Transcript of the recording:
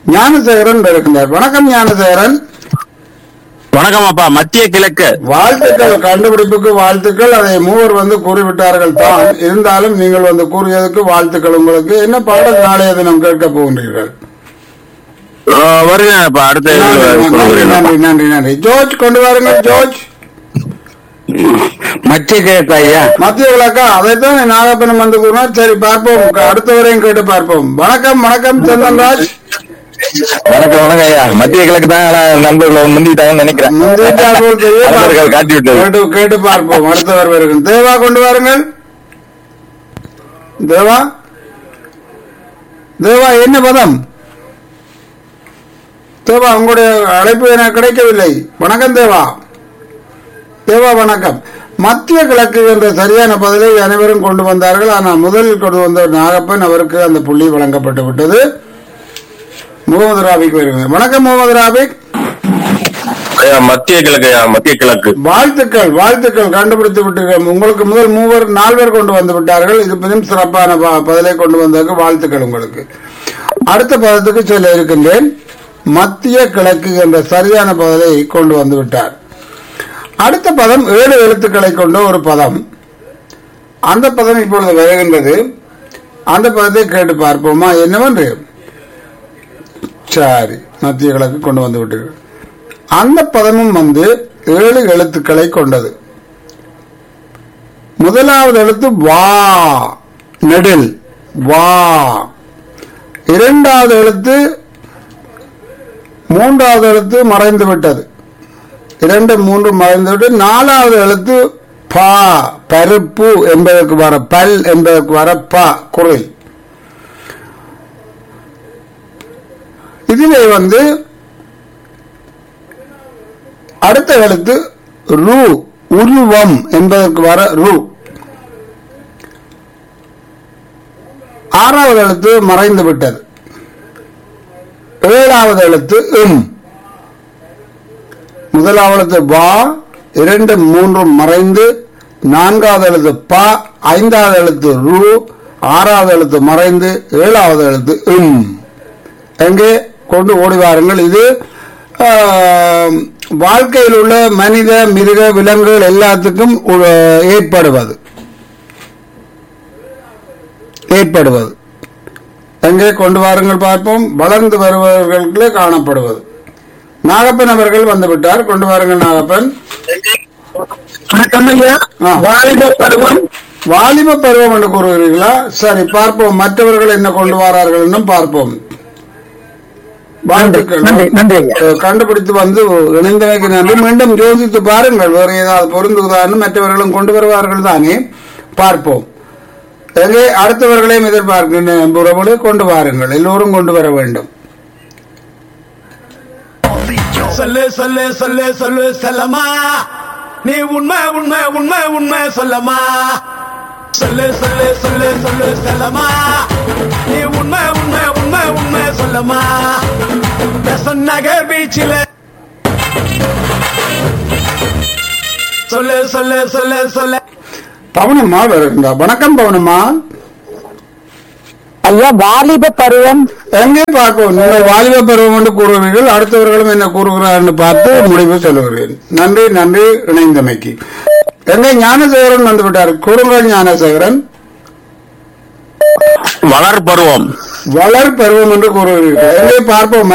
ஞானசேகரன் இருக்கின்றார் வணக்கம் ஞானசேகரன் வணக்கம் அப்பா மத்திய கிழக்கு வாழ்த்துக்கள் கண்டுபிடிப்புக்கு வாழ்த்துக்கள் அதை மூவர் வந்து கூறிவிட்டார்கள் தான் இருந்தாலும் நீங்கள் வந்து கூறியதுக்கு வாழ்த்துக்கள் உங்களுக்கு என்ன பாடல் நாளைய தினம் கேட்க போகின்றீர்கள் ஆ, வருங்க அப்பா அடுத்த நன்றி, நன்றி, இதுல நன்றி நன்றி நன்றி ஜோர்ஜ் கொண்டு வாருங்கள் ஜோர்ஜ் மத்திய கிழக்கு ஐயா மத்திய விளக்கா அதைத்தான் நாகப்பனம் வந்து கூறினார் சரி பார்ப்போம் அடுத்த வரையும் கேட்டு பார்ப்போம் வணக்கம் வணக்கம் சந்தன்ராஜ் வணக்கம் வணக்கம் ஐயா மத்திய கிழக்கு தான் ஆனா நண்பர்கள் முந்திட்டாங்கன்னு நினைக்கிறேன் முந்திட்டார் போல் தெரியும். நண்பர்கள் காட்டி விட்டது கேட்டு கேட்டு பார்ப்போம் அடுத்தவர் வருகிறேன் தேவா கொண்டு வாருங்கள் தேவா தேவா என்ன பதம் தேவா உங்களுடைய அழைப்பு எனக்கு கிடைக்கவில்லை வணக்கம் தேவா தேவா வணக்கம் மத்திய கிழக்கு என்ற சரியான பதிலை அனைவரும் கொண்டு வந்தார்கள் ஆனால் முதலில் கொண்டு வந்த நாகப்பன் அவருக்கு அந்த புள்ளி வழங்கப்பட்டு விட்டது முகமது ராபிக் வருகிறது வணக்கம் முகமது ராபிக் ஐயா மத்திய கிழக்கு ஐயா மத்திய கிழக்கு வாழ்த்துக்கள் வாழ்த்துக்கள் கண்டுபிடித்து விட்டீர்கள் உங்களுக்கு முதல் மூவர் நால்வர் கொண்டு வந்து விட்டார்கள் இது மிகவும் சிறப்பான ப- பதிலை கொண்டு வந்ததற்கு வாழ்த்துக்கள் உங்களுக்கு அடுத்த பதத்துக்கு சொல்ல இருக்கின்றேன் மத்திய கிழக்கு என்ற சரியான பதிலை கொண்டு வந்து விட்டார் அடுத்த பதம் ஏழு எழுத்துக்களை கொண்ட ஒரு பதம் அந்த பதம் இப்பொழுது வருகின்றது அந்த பதத்தை கேட்டு பார்ப்போமா என்னவென்று சரி மத்திய கிழக்கு கொண்டு வந்து விட்டீர்கள் அந்த பதமும் வந்து ஏழு எழுத்துக்களை கொண்டது முதலாவது எழுத்து வா நெடில் வா இரண்டாவது எழுத்து மூன்றாவது எழுத்து மறைந்து விட்டது இரண்டு மூன்று மறைந்து விட்டு நாலாவது எழுத்து பா பருப்பு என்பதற்கு வர பல் என்பதற்கு வர பா குரல் இதிலே வந்து அடுத்த எழுத்து ரு உருவம் என்பதற்கு வர ரு ஆறாவது எழுத்து மறைந்து விட்டது ஏழாவது எழுத்து இம் முதலாவது எழுத்து வா இரண்டு மூன்றும் மறைந்து நான்காவது எழுத்து ப ஐந்தாவது எழுத்து ரு ஆறாவது எழுத்து மறைந்து ஏழாவது எழுத்து இம் எங்கே கொண்டு ஓடி வாருங்கள் இது ஆஹ், வாழ்க்கையில் உள்ள மனித மிருக விலங்குகள் எல்லாத்துக்கும் உ- ஏற்படுவது ஏற்படுவது எங்கே கொண்டு வாருங்கள் பார்ப்போம் வளர்ந்து வருபவர்களுக்கு காணப்படுவது நாகப்பன் அவர்கள் வந்துவிட்டார் கொண்டு வாருங்கள் நாகப்பன் ஆ. வாலிப பருவம் வாலிப பருவம் என்று கூறுகிறீர்களா சரி பார்ப்போம் மற்றவர்கள் என்ன கொண்டு வரார்கள் என்னும் பார்ப்போம் வாழ்த்துக்கள் நன்றி, நன்றி ஐயா. அஹ், கண்டுபிடித்து வந்து இணைந்தமைக்கு நன்றி மீண்டும் யோசித்து பாருங்கள் வேறு ஏதாவது பொருந்துவதான்னு மற்றவர்களும் கொண்டு வருவார்கள் தானே பார்ப்போம் எங்கே அடுத்தவர்களையும் எதிர்பார்க்கின்ற உறவுகளை கொண்டு வாருங்கள் எல்லோரும் கொண்டு வர வேண்டும் சொல்லு சொல்லு சொல்லு சொல்லு செல்லம்மா நீ உண்மை உண்மை உண்மை உண்மை சொல்லம்மா சொல்லு சொல்லு சொல்லு சொல்லு செல்லம்மா நீ உண்மை உண்மை உண்மை உண்மை சொல்லம்மா பெசன் நகர் பீச்சில் சொல்லு சொல்லு சொல்லு சொல்லு பவனம்மா வருகின்றா வணக்கம் பவனம்மா ஐயா வாலிப பருவம் எங்கே பார்ப்போம் நீங்கள் வாலிப பருவம் என்று கூறுகிறீர்கள் அடுத்தவர்களும் என்ன கூறுகிறார்கள் பார்த்து முடிவு சொல்லுகிறேன் நன்றி நன்றி இணைந்தமைக்கு எங்கே ஞானசேகரன் வந்து விட்டார் கூறுங்கள் ஞானசேகரன் வளர் பருவம் வளர் பருவம் என்று கூறுகிறீர்கள் எங்கே பார்ப்போம்